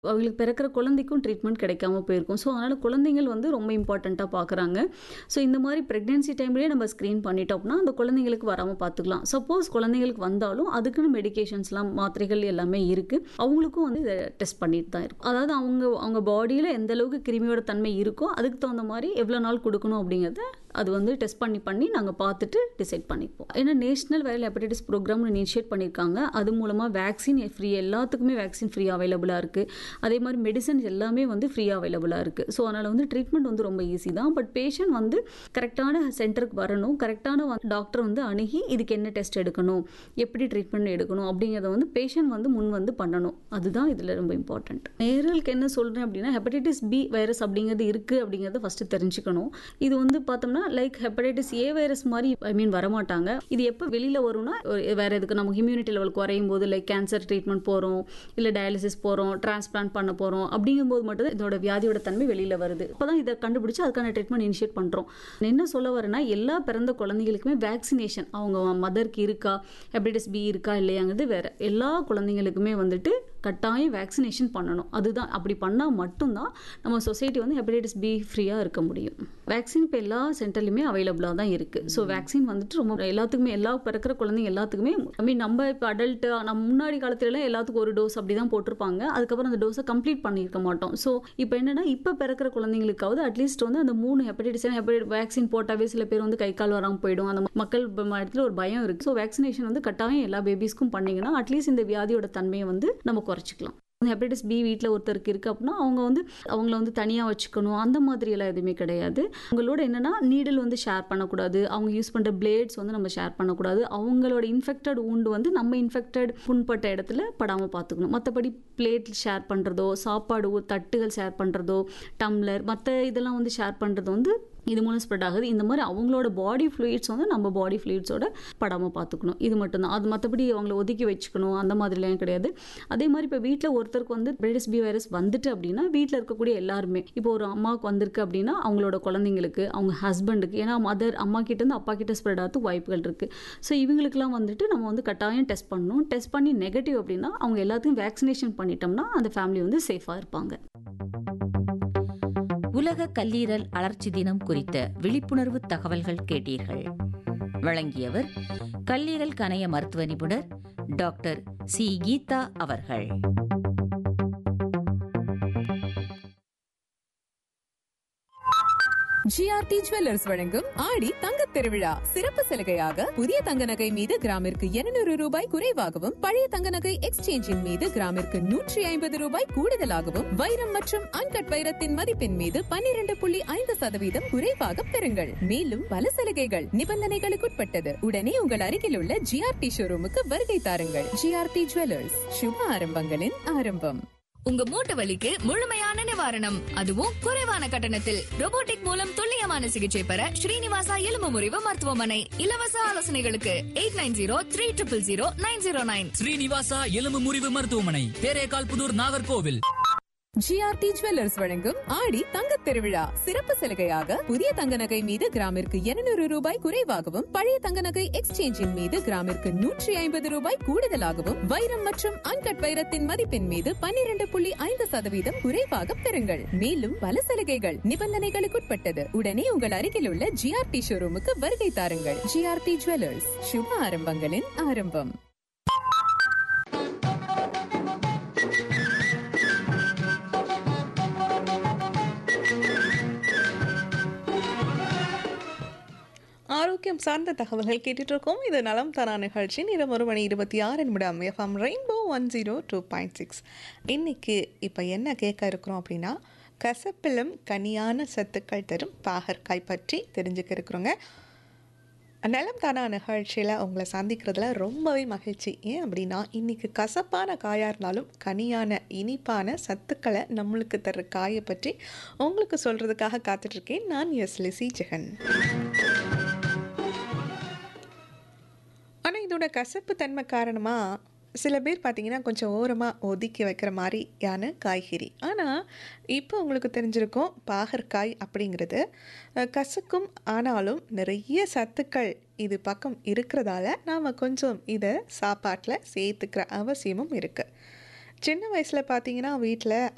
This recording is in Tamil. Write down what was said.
அவங்களுக்கு பிறக்கிற குழந்தைக்கும் ட்ரீட்மெண்ட் கிடைக்காம போயிருக்கும் ஸோ அதனால் குழந்தைங்கள் வந்து ரொம்ப இம்பார்ட்டண்ட்டாக பார்க்குறாங்க ஸோ இந்த மாதிரி ப்ரெக்னென்சி டைம்லேயே நம்ம ஸ்க்ரீன் பண்ணிட்டோம் அப்படின்னா அந்த குழந்தைங்களுக்கு வராமல் பார்த்துக்கலாம் சப்போஸ் குழந்தைங்களுக்கு வந்தாலும் அதுக்குன்னு மெடிகேஷன்ஸ்லாம் மாத்திரைகள் எல்லாமே இருக்குது அவங்களுக்கும் வந்து இதை டெஸ்ட் பண்ணிட்டு தான் இருக்கும் அதாவது அவங்க அவங்க பாடியில் எந்த அளவுக்கு கிருமியோட தன்மை இருக்கோ அதுக்கு தகுந்த மாதிரி எவ்வளோ நாள் கொடுக்கணும் அப்படிங்கிறத அது வந்து டெஸ்ட் பண்ணி பண்ணி நாங்கள் பார்த்துட்டு டிசைட் பண்ணிப்போம் ஏன்னா நேஷனல் வைரல் ஹெப்படைட்டிஸ் ப்ரோக்ராம்னு இனிஷியேட் பண்ணியிருக்காங்க அது மூலமாக வேக்சின் ஃப்ரீ எல்லாத்துக்குமே வேக்சின் ஃப்ரீ அவைலபிளாக இருக்குது அதே மாதிரி மெடிசன்ஸ் எல்லாமே வந்து ஃப்ரீயாக அவைலபிளாக இருக்குது ஸோ அதனால் வந்து ட்ரீட்மெண்ட் வந்து ரொம்ப ஈஸி தான் பட் பேஷண்ட் வந்து கரெக்டான சென்டருக்கு வரணும் கரெக்டான டாக்டர் வந்து அணுகி இதுக்கு என்ன டெஸ்ட் எடுக்கணும் எப்படி ட்ரீட்மெண்ட் எடுக்கணும் அப்படிங்கிறத வந்து பேஷண்ட் வந்து முன் வந்து பண்ணணும் அதுதான் இதில் ரொம்ப இம்பார்ட்டண்ட் நேர்களுக்கு என்ன சொல்கிறேன் அப்படின்னா ஹெப்படைட்டிஸ் பி வைரஸ் அப்படிங்கிறது இருக்குது அப்படிங்கிறத ஃபஸ்ட்டு தெரிஞ்சுக்கணும் இது வந்து பார்த்தோம்னா லைக் ஹெப்படைட்டிஸ் ஏ வைரஸ் மாதிரி ஐ மீன் வரமாட்டாங்க இது எப்போ வெளியில் வரும்னா ஒரு- வேற எதுக்கு நமக்கு இம்யூனிட்டி லெவல் குறையும் போது லைக் கேன்சர் ட்ரீட்மெண்ட் போகிறோம் இல்லை டயாலிசிஸ் போகிறோம் டிரான்ஸ்பிளான்ட் பண்ண போகிறோம் அப்படிங்கும்போது மட்டும் தான் இதோட வியாதியோட தன்மை வெளியில் வருது இப்போ தான் இதை கண்டுபிடிச்சு அதுக்கான ட்ரீட்மெண்ட் இனிஷியேட் பண்ணுறோம் என்ன சொல்ல வரேன்னா எல்லா பிறந்த குழந்தைகளுக்குமே வேக்சினேஷன் அவங்க மதருக்கு இருக்கா ஹெப்படைட்டிஸ் பி இருக்கா இல்லையாங்கிறது வேற எல்லா குழந்தைங்களுக்குமே வந்துட்டு கட்டாயம் வேக்சினேஷன் பண்ணணும் அதுதான் அப்படி பண்ணால் மட்டும்தான் நம்ம சொசைட்டி வந்து ஹெப்படைட்டிஸ் பி ஃப்ரீயாக இருக்க முடியும் வேக்சின் இப்போ எல்லா சென்டர்லையுமே அவைலபிளாக தான் இருக்குது ஸோ வேக்சின் வந்துட்டு ரொம்ப எல்லாத்துக்குமே எல்லா பிறக்கிற குழந்தைங்க எல்லாத்துக்குமே ஐ மீன் நம்ம இப்போ அடல்ட்டு நம்ம முன்னாடி காலத்துலலாம் எல்லாத்துக்கும் ஒரு டோஸ் அப்படி தான் போட்டிருப்பாங்க அதுக்கப்புறம் அந்த டோஸை கம்ப்ளீட் பண்ணியிருக்க மாட்டோம் ஸோ இப்போ என்னன்னா இப்போ பிறக்கிற குழந்தைங்களுக்காவது அட்லீஸ்ட் வந்து அந்த மூணு ஹெப்படைட்டிஸ் ஹெப்படைட் வேக்சின் போட்டாவே சில பேர் வந்து கை கால் வராமல் போயிடும் அந்த மக்கள் ப- இடத்துல ஒரு பயம் இருக்குது ஸோ வேக்சினேஷன் வந்து கட்டாயம் எல்லா பேபிஸ்க்கும் பண்ணீங்கன்னா அட்லீஸ்ட் இந்த வியாதியோட தன்மையை வந்து நம்ம குறைச்சிக்கலாம் ஹெப்படைட்டிஸ் பி வீட்டில் ஒருத்தருக்கு இருக்குது அப்படின்னா அவங்க வந்து அவங்கள வந்து தனியாக வச்சுக்கணும் அந்த மாதிரி எல்லாம் எதுவுமே கிடையாது அவங்களோட என்னன்னா நீடில் வந்து ஷேர் பண்ணக்கூடாது அவங்க யூஸ் பண்ணுற பிளேட்ஸ் வந்து நம்ம ஷேர் பண்ணக்கூடாது அவங்களோட இன்ஃபெக்டட் wound வந்து நம்ம இன்ஃபெக்டட் புண்பட்ட இடத்துல படாமல் பார்த்துக்கணும் மற்றபடி பிளேட் ஷேர் பண்ணுறதோ சாப்பாடு ஊ- தட்டுகள் ஷேர் பண்ணுறதோ டம்ளர் மற்ற இதெல்லாம் வந்து ஷேர் பண்ணுறது வந்து இது மூலம் ஸ்ப்ரெட் ஆகுது இந்த மாதிரி அவங்களோட பாடி ஃப்ளூயிட்ஸ் வந்து நம்ம பாடி ஃப்ளூயிட்ஸோட படாமல் பார்த்துக்கணும் இது மட்டும்தான் அது மற்றபடி அவங்கள ஒதுக்கி வச்சுக்கணும் அந்த மாதிரிலாம் கிடையாது அதே மாதிரி இப்போ வீட்டில் ஒருத்தருக்கு வந்து ஹெப்படைட்டிஸ் பி வைரஸ் வந்துட்டு அப்படின்னா வீட்டில் இருக்கக்கூடிய எல்லாருமே இப்போ ஒரு அம்மாவுக்கு வந்திருக்கு அப்படின்னா அவங்களோட குழந்தைங்களுக்கு அவங்க ஹஸ்பண்டுக்கு ஏன்னா மதர் அம்மா கிட்டேருந்து அப்பா கிட்ட ஸ்ப்ரெட் ஆகிறதுக்கு வாய்ப்புகள் இருக்குது ஸோ இவங்களுக்குலாம் வந்துட்டு நம்ம வந்து கட்டாயம் டெஸ்ட் பண்ணணும் டெஸ்ட் பண்ணி நெகட்டிவ் அப்படின்னா அவங்க எல்லாத்தையும் வேக்சினேஷன் பண்ணிட்டோம்னா அந்த ஃபேமிலி வந்து சேஃபாக இருப்பாங்க உலக கல்லீரல் அழற்சி தினம் குறித்த விழிப்புணர்வு தகவல்கள் கேட்டீர்கள் வழங்கியவர் கல்லீரல் கணைய மருத்துவ நிபுணர் டாக்டர் சி கீதா அவர்கள் ஜிஆர்டி ஜுவல்லர்ஸ் வழங்கும் ஆடி தங்கத் திருவிழா சிறப்பு சலுகையாக புதிய தங்க நகை மீது கிராமிற்கு 200 ரூபாய் குறைவாகவும் பழைய தங்க நகை எக்ஸ்சேஞ்சின் மீது கிராமிற்கு நூற்றி ஐம்பது ரூபாய் கூடுதலாகவும் வைரம் மற்றும் அன்கட் வைரத்தின் மதிப்பின் மீது 12.5% புள்ளி ஐந்து சதவீதம் குறைவாக பெறுங்கள் மேலும் பல சலுகைகள் நிபந்தனைகளுக்குட்பட்டது உடனே உங்கள் அருகில் உள்ள ஜிஆர்டி ஷோரூமுக்கு வருகை தாருங்கள் ஜிஆர்டி ஜுவல்லர்ஸ் சுப ஆரம்பங்களின் ஆரம்பம் உங்க மூட்டு வலிக்கு முழுமையான நிவாரணம் அதுவும் குறைவான கட்டணத்தில் robotic மூலம் துல்லியமான சிகிச்சை பெற ஸ்ரீனிவாசா எலும்பு முறிவு மருத்துவமனை இலவச ஆலோசனைகளுக்கு eight nine zero three triple zero nine zero nine Srinivasa எலும்பு முறிவு மருத்துவமனை தேரேகால் புதூர் நாகர்கோவில் ஜிஆர்டி ஜுவல்லர்ஸ் வழங்கும் ஆடி தங்கத் திருவிழா சிறப்பு சலுகையாக புதிய தங்க நகை மீது கிராமிற்கு 200 ரூபாய் குறைவாகவும் பழைய தங்க நகை எக்ஸ்சேஞ்சின் மீது கிராமிற்கு நூற்றி ஐம்பது ரூபாய் கூடுதலாகவும் வைரம் மற்றும் அன்கட் வைரத்தின் மதிப்பின் மீது 12.5% புள்ளி ஐந்து சதவீதம் குறைவாக பெறுங்கள் மேலும் பல சலுகைகள் நிபந்தனைகளுக்குட்பட்டது உடனே உங்கள் அருகில் உள்ள ஜிஆர்டி ஷோரூமுக்கு வருகை தாருங்கள் ஜிஆர்டி ஜுவல்லர்ஸ் சுப ஆரம்பங்களின் ஆரம்பம் ஆரோக்கியம் சார்ந்த தகவல்கள் கேட்டுட்டு இருக்கோம் இது நலம் தரா நிகழ்ச்சி நேரம் ஒரு மணி இருபத்தி ஆறு நிமிடம் FM rainbow one zero two point six இன்னைக்கு இப்போ என்ன கேட்க இருக்கிறோம் அப்படின்னா கசப்பிலும் கனியான சத்துக்கள் தரும் பாகற்காய் பற்றி தெரிஞ்சுக்க இருக்கிறோங்க நலம் தானா நிகழ்ச்சியில் உங்களை சந்திக்கிறதுல ரொம்பவே மகிழ்ச்சி ஏன் அப்படின்னா இன்றைக்கி கசப்பான காயாக இருந்தாலும் கனியான இனிப்பான சத்துக்களை நம்மளுக்கு தர்ற காயை பற்றி உங்களுக்கு சொல்கிறதுக்காக காத்துட்ருக்கேன் நான் எஸ் லிசி ஜெகன் ஆனால் இதோட கசப்பு தன்மை காரணமாக சில பேர் பார்த்தீங்கன்னா கொஞ்சம் ஓரமாக ஒதுக்கி வைக்கிற மாதிரியான காய்கறி ஆனால் இப்போ உங்களுக்கு தெரிஞ்சிருக்கும் பாகற்காய் அப்படிங்கிறது அஹ், கசக்கும் ஆனாலும் நிறைய சத்துக்கள் இது பக்கம் இருக்கிறதால நாம் கொஞ்சம் இதை சாப்பாட்டில் சேர்த்துக்கிற அவசியமும் இருக்குது சின்ன வயசில் பார்த்தீங்கன்னா வீட்டில்